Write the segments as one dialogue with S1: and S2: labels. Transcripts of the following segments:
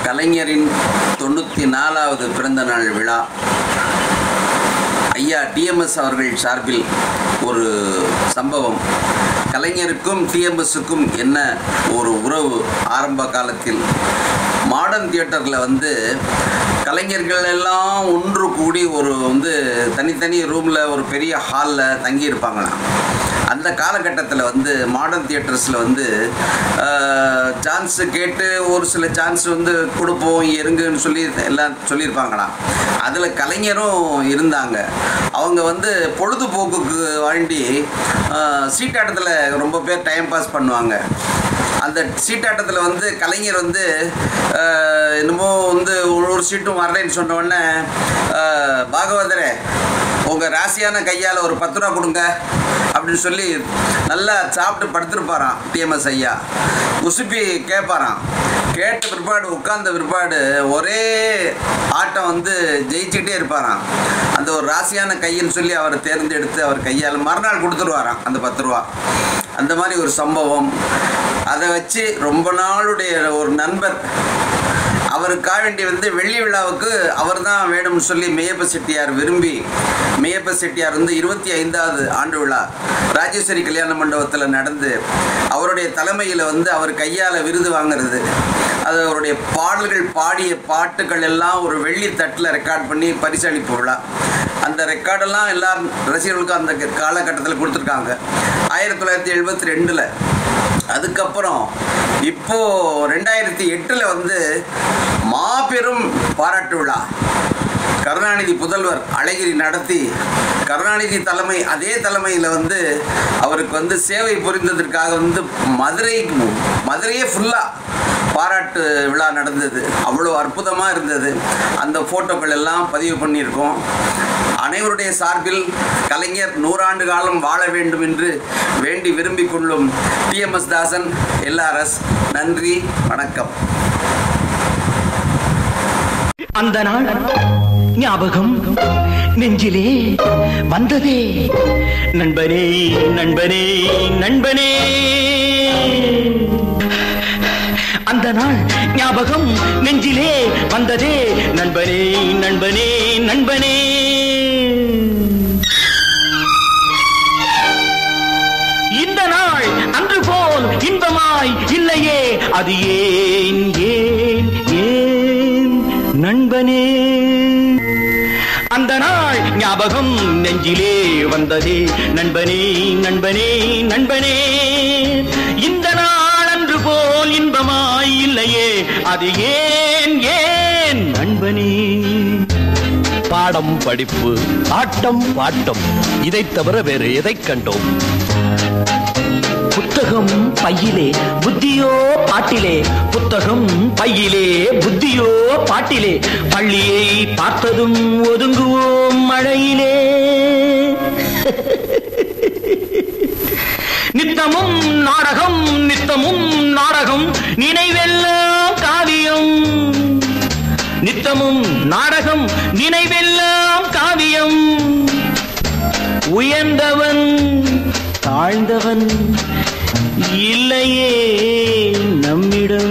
S1: கலைஞரின் தொண்ணூற்றி நாலாவது பிறந்த நாள் விழா ஐயா டிஎம்எஸ் அவர்கள் சார்பில் ஒரு சம்பவம் கலைஞருக்கும் டிஎம்எஸ்ஸுக்கும் என்ன ஒரு உறவு ஆரம்ப காலத்தில் மாடர்ன் தியேட்டரில் வந்து கலைஞர்கள் எல்லாம் ஒன்று கூடி ஒரு வந்து தனித்தனி ரூமில் ஒரு பெரிய ஹாலில் தங்கியிருப்பாங்களாம் அந்த காலகட்டத்தில் வந்து மாடர்ன் தியேட்டர்ஸில் வந்து சான்ஸு கேட்டு ஒரு சில சான்ஸ் வந்து கொடுப்போம் எருங்குன்னு சொல்லி எல்லாம் சொல்லியிருப்பாங்களாம் அதில் கலைஞரும் இருந்தாங்க அவங்க வந்து பொழுதுபோக்குக்கு வேண்டி ஆஹ், சீட்டாட்டத்தில் ரொம்ப பேர் டைம் பாஸ் பண்ணுவாங்க அந்த சீட்டாட்டத்தில் வந்து கலைஞர் வந்து ஆஹ், என்னமோ வந்து ஒரு ஒரு சீட்டும் வரலைன்னு சொன்ன உடனே ஆஹ், பாகவதரே உங்கள் ராசியான கையால் ஒரு பத்து ரூபா கொடுங்க அப்படின்னு சொல்லி நல்லா சாப்பிட்டு படுத்திருப்பாராம் டிஎம்எஸ் ஐயா உசுப்பி கேட்பாராம் கேட்ட பிற்பாடு உட்கார்ந்த பிற்பாடு ஒரே ஆட்டம் வந்து ஜெயிச்சுக்கிட்டே இருப்பாராம் அந்த ஒரு ராசியான கைன்னு சொல்லி அவர் தேர்ந்தெடுத்து அவர் கையால் மறுநாள் கொடுத்துருவாராம் அந்த பத்து ரூபா அந்த மாதிரி ஒரு சம்பவம் அதை வச்சு ரொம்ப நாளுடைய ஒரு நண்பர் அவருக்காக வேண்டி வந்து வெள்ளி விழாவுக்கு அவர் தான் வேணும்னு சொல்லி மெய்யப்ப செட்டியார் விரும்பி மெய்யப்ப செட்டியார் வந்து இருபத்தி ஐந்தாவது ஆண்டு விழா ராஜேஸ்வரி கல்யாண மண்டபத்தில் நடந்து அவருடைய தலைமையில் வந்து அவர் கையால் விருது வாங்குறது அது அவருடைய பாடல்கள் பாடிய பாட்டுகள் எல்லாம் ஒரு வெள்ளி தட்டில் ரெக்கார்ட் பண்ணி பரிசளிப்பு விழா அந்த ரெக்கார்டெல்லாம் எல்லா ரசிகர்களுக்கும் அந்த காலகட்டத்தில் கொடுத்துருக்காங்க ஆயிரத்தி தொள்ளாயிரத்தி எழுபத்தி ரெண்டில் அதுக்கப்புறம் இப்போ ரெண்டாயிரத்தி எட்டில் வந்து மாபெரும் பாராட்டு விழா கருணாநிதி புதல்வர் அழகிரி நடத்தி கருணாநிதி தலைமை அதே தலைமையில் வந்து அவருக்கு வந்து சேவை புரிந்ததற்காக வந்து மதுரை மதுரையே ஃபுல்லாக பாராட்டு விழா நடந்தது அவ்வளோ அற்புதமாக இருந்தது அந்த ஃபோட்டோக்கள் எல்லாம் பதிவு பண்ணியிருக்கோம் அனைவருடைய சார்பில் கலைஞர் நூறாண்டு காலம் வாழ வேண்டும் என்று வேண்டி விரும்பிக் கொள்ளும் டிஎம்எஸ் தாசன் எல்ஆர்எஸ் நன்றி வணக்கம்
S2: அந்த நாள் ஞாபகம் நெஞ்சிலே வந்ததே நண்பனே நண்பனே நண்பனே அந்த நாள் ஞாபகம் நெஞ்சிலே வந்ததே நண்பனே நண்பனே நண்பனே இந்த நாள் அன்று போல் இன்பமாய் இல்லையே அது ஏன் ஏன் ஏன் நண்பனே அந்த நாள் ஞாபகம் நெஞ்சிலே வந்ததே நண்பனே நண்பனே நண்பனே இந்த நாள் அன்று போல் இன்பமாய் இல்லையே அது ஏன் ஏன் நண்பனே
S3: பாடம் படிப்பு ஆட்டம் பாட்டம் இதைத் தவிர வேறு எதைக் கண்டோம்
S2: புத்தகம் பையிலே புத்தியோ பாட்டிலே புத்தகம் பையிலே புத்தியோ பாட்டிலே பள்ளியை பார்த்ததும் ஒதுங்குவோம் மழையிலே நித்தமும் நாடகம் நித்தமும் நாடகம் நினைவெல்லாம் காவியம் நித்தமும் நாடகம் நினைவெல்லாம் காவியம் உயர்ந்தவன் தாழ்ந்தவன் இல்லையே நம்மிடம்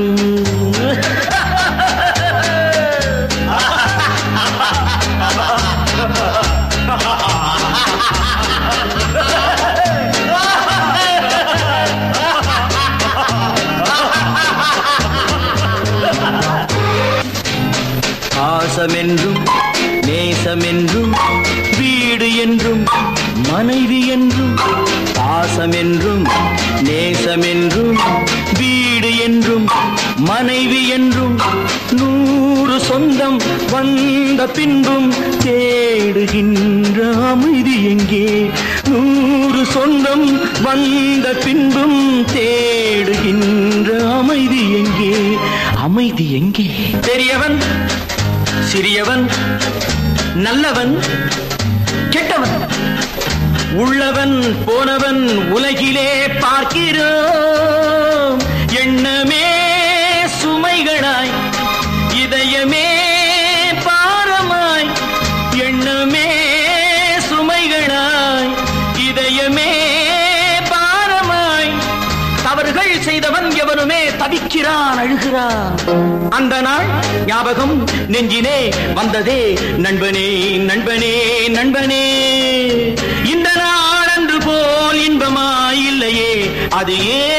S2: பாசமென்றும் நேசமென்றும் வீடு என்றும் மனைவி என்றும் பாசமென்றும் நேசமென்றும் வீடு என்றும் மனைவி என்றும் நூறு சொந்தம் வந்த பின்பும் தேடுகின்ற அமைதி எங்கே நூறு சொந்தம் வந்த பின்பும் தேடுகின்ற அமைதி எங்கே அமைதி எங்கே பெரியவன் சிறியவன் நல்லவன் கெட்டவன் உள்ளவன் போனவன் உலகிலே பார்க்கிறோம் எண்ணமே சுமைகளாய் இதயமே பாரமாய் எண்ணமே சுமைகளாய் இதயமே பாரமாய் தவறுகள் செய்தவன் எவனுமே தவிக்கிற அழுகிறான் அழுகிறான் அந்த நாள் ஞாபகம் நெஞ்சினே வந்ததே நண்பனே நண்பனே நண்பனே இந்த நாள் அன்று போல் இன்பமாய் இல்லையே அது ஏன்